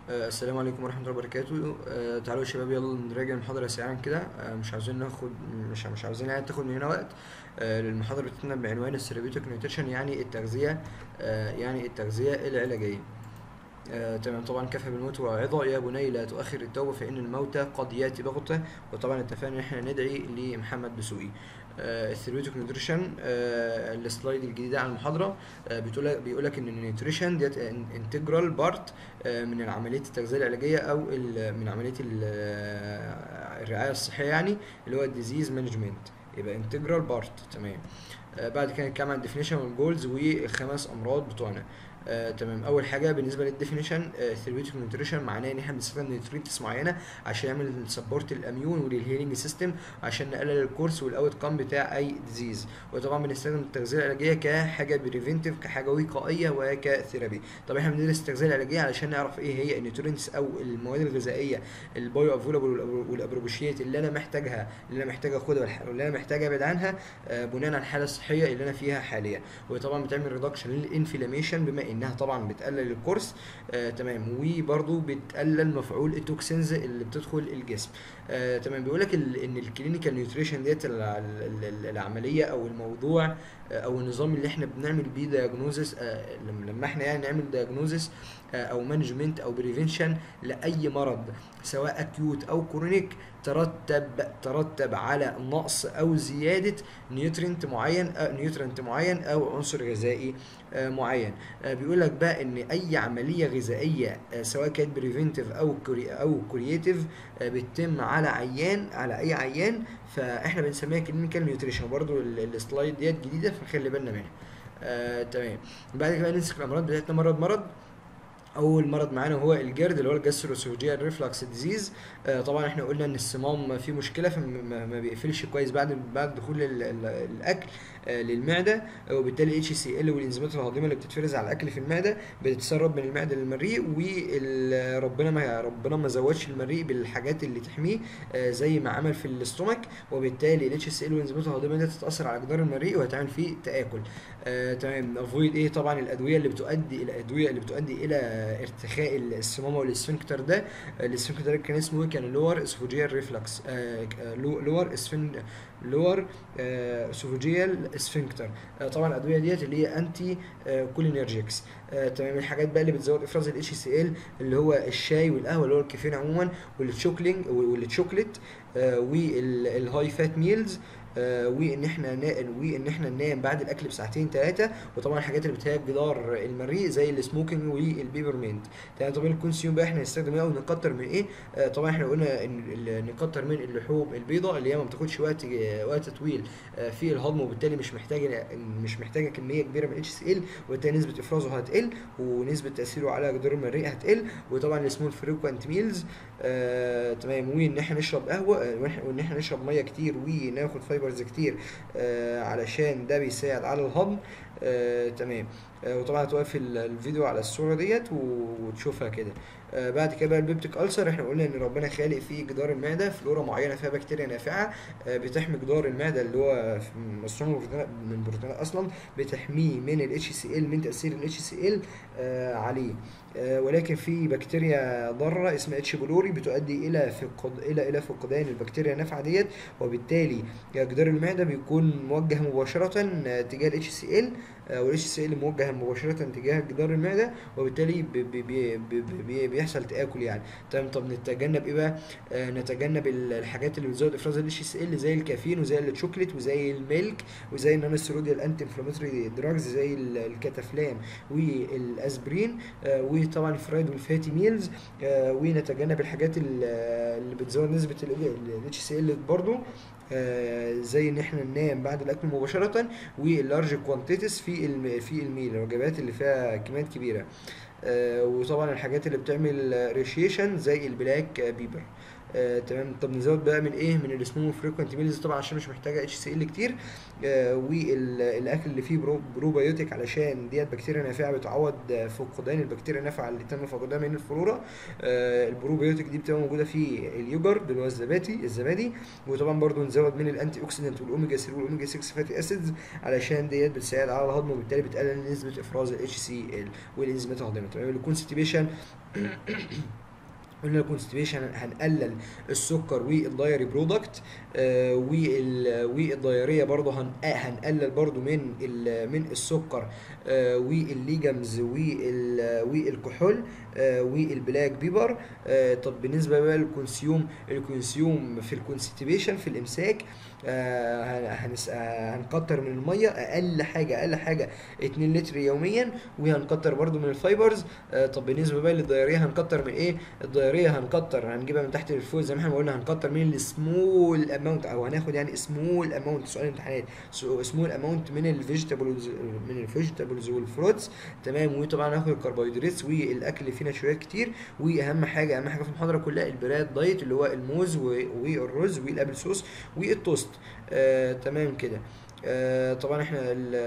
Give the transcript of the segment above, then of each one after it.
آه، السلام عليكم ورحمة الله وبركاته آه، تعالوا يا شباب يلا نراجع المحاضرة سريعا كده آه، مش عاوزين ناخد مش مش عاوزين يعني تاخد مننا وقت آه، المحاضرة بتاعتنا بعنوان الثيرابيوتيك نيوتريشن يعني التغذية آه، يعني التغذية العلاجية آه، تمام طبعا كفى بالموت وعظة يا بني لا تؤخر التوبة فإن الموت قد يأتي بغتة وطبعا اتفقنا إن احنا ندعي لمحمد دسوقي آه الثيرابيوتيك نيوتريشن آه السلايد الجديدة على المحاضرة آه بتقول بيقول لك إن النيوتريشن ديت انتجرال بارت آه من عملية التغذية العلاجية أو ال- من عملية ال- آه، الرعاية الصحية يعني اللي هو الديزيز مانجمنت يبقى انتجرال بارت تمام آه بعد كده نتكلم عن الديفينيشن والجولز والخمس امراض بتوعنا آه تمام اول حاجه بالنسبه للديفينيشن ثيرابيوتيك نيوتريشن معناه ان احنا بنستخدم نيوترينتس معينه عشان نعمل سبورت الاميون وللهيلينج سيستم عشان نقلل الكورس والاوت كام بتاع اي ديزيز وطبعا بنستخدم التغذيه العلاجيه كحاجه بريفنتيف كحاجه وقائيه وكثيرابي طب احنا بندرس التغذيه العلاجيه علشان نعرف ايه هي النيوترينتس او المواد الغذائيه البايو افولابل والابروبوشيت اللي انا محتاجها اللي انا محتاج اخدها والح- واللي انا محتاج ابعد عنها آه، بناء على الحاله الصحيه اللي انا فيها حاليا وطبعا بتعمل ريدكشن للانفلاميشن بما انها طبعا بتقلل الكورس آه تمام وبرضو بتقلل مفعول التوكسينز اللي بتدخل الجسم آه تمام بيقول لك ال- ان الكلينيكال نيوتريشن ديت ال- ال- ال- العمليه او الموضوع آه، او النظام اللي احنا بنعمل بيه دايجنوزس لما لما احنا يعني نعمل دايجنوزس او مانجمنت او بريفنشن لاي مرض سواء اكيوت او كرونيك ترتب ترتب على نقص او زياده نيوترينت معين آه، نيوترينت معين او عنصر غذائي آه، معين آه، بيقول لك بقى ان اي عمليه غذائيه آه، سواء كانت بريفنتيف او كوري او كورييتيف بتتم على عيان على اي عيان فاحنا بنسميها كلينيكال نيوتريشن برضو ال- السلايد ديت جديده فنخلي بالنا منها آه، تمام بعد كده نمسك الامراض بتاعتنا مرض مرض اول مرض معانا هو الجرد اللي هو الجاستروسوفجيال ريفلكس ديزيز آه طبعا احنا قلنا ان الصمام فيه مشكله فما ما بيقفلش كويس بعد بعد دخول ال- ال- الاكل آه للمعده آه، وبالتالي الاتش سي ال والانزيمات الهاضمه اللي بتتفرز على الاكل في المعده بتتسرب من المعده للمريء وربنا ما ربنا ما زودش المريء بالحاجات اللي تحميه آه زي ما عمل في الاستومك وبالتالي الاتش سي ال والانزيمات الهاضمه دي تتاثر على جدار المريء وهتعمل فيه تاكل آه تمام افويد ايه طبعا الادويه اللي بتؤدي الادويه اللي بتؤدي الى ارتخاء الصمامه والاسفنكتر ده آه، الاسفنكتر ده كان اسمه إيه؟ كان لور اسفوجيال ريفلكس لور اسفن لور اسوفوجيال اسفنكتر طبعا الادويه ديت اللي هي انتي كولينرجيكس تمام الحاجات بقى اللي بتزود افراز الاتش سي ال اللي هو الشاي والقهوه اللي هو الكافيين عموما والتشوكلينج والتشوكليت والهاي فات ميلز آه، وان احنا نا... وان احنا ننام بعد الاكل بساعتين ثلاثه وطبعا الحاجات اللي بتهيئ جدار المريء زي السموكينج والبيبرمنت تمام طبعا الكونسيوم بقى احنا نستخدم ايه او نكتر من ايه آه، طبعا احنا قلنا ان ال- نكتر من اللحوم البيضاء اللي هي ما بتاخدش وقت وقت طويل آه، في الهضم وبالتالي مش محتاجه مش محتاجه كميه كبيره من اتش سي ال وبالتالي نسبه افرازه هتقل ونسبه تاثيره على جدار المريء هتقل وطبعا السمول فريكوانت ميلز آه، تمام وان احنا نشرب قهوه آه، وإح- وان احنا نشرب ميه كتير وناخد فايبرز كتير آه، علشان ده بيساعد على الهضم آه، تمام آه، وطبعا هتوقف ال- الفيديو على الصوره ديت و- وتشوفها كده آه، بعد كده بقى البيبتيك ألسر احنا قلنا ان ربنا خالق فيه جدار المعده فلورا معينه فيها بكتيريا نافعه آه، بتحمي جدار المعده اللي هو مصنوع من بروتينات من بروتينات اصلا بتحميه من الاتش سي ال من تاثير الاتش سي ال عليه آه، ولكن في بكتيريا ضاره اسمها اتش بلوري بتؤدي الى فقد الى الى فقدان البكتيريا النافعه ديت وبالتالي جدار المعده بيكون موجه مباشره آه، تجاه الاتش سي ال والاتش سي ال موجه مباشره تجاه جدار المعده وبالتالي بي بي بي بي بي بيحصل تاكل يعني تمام طب نتجنب ايه بقى آه نتجنب ال- الحاجات اللي بتزود افراز الاتش سي ال زي الكافيين وزي الشوكليت وزي الميلك وزي النون ستيرويدال انتي انفلاماتوري دراجز زي ال- الكاتافلام والاسبرين آه وطبعا الفرايد والفاتي ميلز آه ونتجنب الحاجات ال- اللي بتزود نسبه الاتش سي ال برضه آه زي ان احنا ننام بعد الاكل مباشره واللارج كوانتيتيز في الم- في الميل الوجبات اللي فيها كميات كبيره آه وطبعا الحاجات اللي بتعمل ريشيشن زي البلاك بيبر آه تمام طب نزود بقى من ايه من السمول فريكوينت ميلز طبعا عشان مش محتاجه اتش سي ال كتير آه والاكل اللي فيه برو بروبيوتيك علشان ديت بكتيريا نافعه بتعوض آه، فقدان البكتيريا النافعه اللي تم فقدانها من الفلورا آه البروبيوتيك دي بتبقى موجوده في اليوجرت اللي هو الزبادي الزبادي وطبعا برضو نزود من الانتي اوكسيدنت والاوميجا 3 والاوميجا 6 فاتي اسيدز علشان ديت بتساعد على الهضم وبالتالي بتقلل نسبه افراز الاتش سي ال والانزيمات الهضميه تمام الكونستيبيشن قلنا الكونستيبيشن هنقلل السكر والدايري برودكت آه وال- والدايريه برضه هن- هنقلل برضه من ال- من السكر آه والليجمز وال- والكحول آه والبلاك بيبر آه طب بالنسبه بقى للكونسيوم الكونسيوم في الكونستيبيشن في الامساك آه هن- هنس- آه، هنكتر من الميه اقل حاجه اقل حاجه 2 لتر يوميا وهنكتر برضو من الفايبرز آه طب بالنسبه بقى للدايريه هنكتر من ايه الدايريه هنكتر هنجيبها من تحت لفوق زي ما احنا ما قلنا هنكتر من السمول اماونت او هناخد يعني سمول اماونت سؤال امتحانات سمول اماونت من الفيجيتابلز من الفيجيتابلز والفروتس تمام وطبعا هناخد الكربوهيدرات والاكل اللي فيه نشويات كتير واهم حاجه اهم حاجه في المحاضره كلها البراد دايت اللي هو الموز و- والرز والابل صوص والتوست آه تمام كده آه طبعا احنا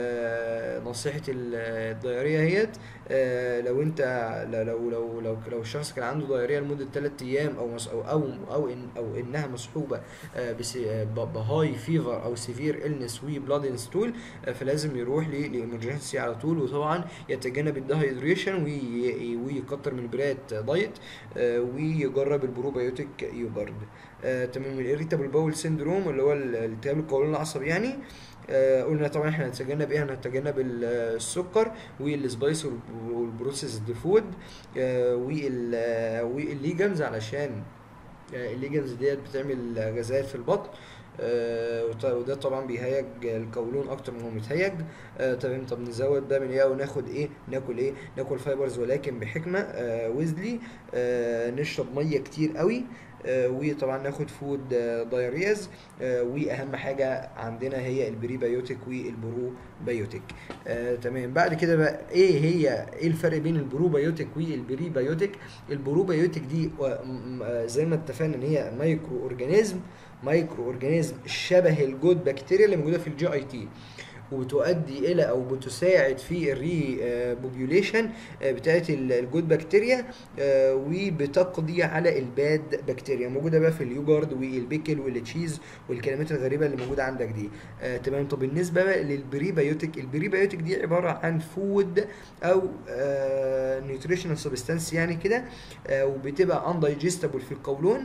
ال- نصيحة ال- الدايرية هيت آه لو انت لو لو لو لو, لو الشخص كان عنده دايرية لمدة 3 ايام او مس- او او او, إن او انها مصحوبة آه بس- آه، ب- بهاي فيفر او سيفير النس وبلاد انستول فلازم يروح للامرجنسي على طول وطبعا يتجنب الدهيدريشن وي- ويكتر من البرات دايت آه ويجرب البروبيوتيك يوجرد آه تمام الاريتابل باول سيندروم اللي هو ال- الالتهاب القولون العصبي يعني آه قلنا طبعا احنا هنتجنب ايه هنتجنب ال- السكر والسبايس والب- والبروسيسد فود آه وال- آه، والليجنز علشان آه، الليجنز ديت بتعمل غازات في البطن آه، وط- وده طبعا بيهيج القولون اكتر من هو متهيج آه، تمام طب نزود بقى من ايه وناخد ايه ناكل ايه ناكل فايبرز ولكن بحكمه آه، ويزلي آه، نشرب ميه كتير قوي آه، وطبعا ناخد فود آه، دايرياز آه، واهم حاجه عندنا هي البريبيوتيك والبروبيوتيك آه، تمام بعد كده بقى ايه هي ايه الفرق بين البروبيوتيك والبريبيوتيك البروبيوتيك دي و- م- م- زي ما اتفقنا ان هي مايكرو اورجانيزم مايكرو اورجانيزم شبه الجود بكتيريا اللي موجوده في الجي اي تي وبتؤدي الى او بتساعد في الري بوبيوليشن بتاعت ال- الجود بكتيريا آه، وبتقضي على الباد بكتيريا موجوده بقى في اليوجرد والبيكل والتشيز والكلمات الغريبه اللي موجوده عندك دي آه، تمام طب بالنسبه بقى للبريبيوتيك البريبيوتيك دي عباره عن فود او نيوتريشنال سبستانس يعني كده آه، وبتبقى اندايجستبل في القولون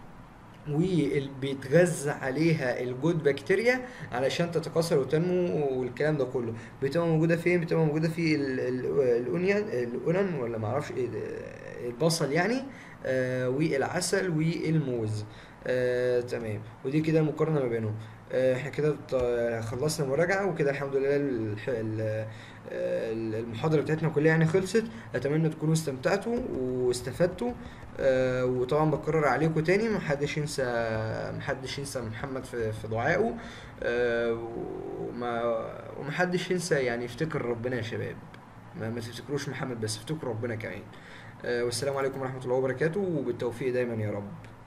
وبيتغذى عليها الجود بكتيريا علشان تتكاثر وتنمو والكلام ده كله بتبقى موجوده فين بتبقى موجوده في ال- ال- الاونيون الاونن ولا ما اعرفش ايه ده، البصل يعني آه والعسل والموز آه تمام ودي كده المقارنه ما بينهم آه احنا كده ط- خلصنا مراجعه وكده الحمد لله الح- ال- ال- المحاضره بتاعتنا كلها يعني خلصت اتمنى تكونوا استمتعتوا واستفدتوا آه، وطبعا بكرر عليكم تاني محدش ينسى محدش ينسى محمد في في دعائه آه، وما ومحدش ينسى يعني يفتكر ربنا يا شباب ما, ما تفتكروش محمد بس افتكروا ربنا كمان آه، والسلام عليكم ورحمة الله وبركاته وبالتوفيق دايما يا رب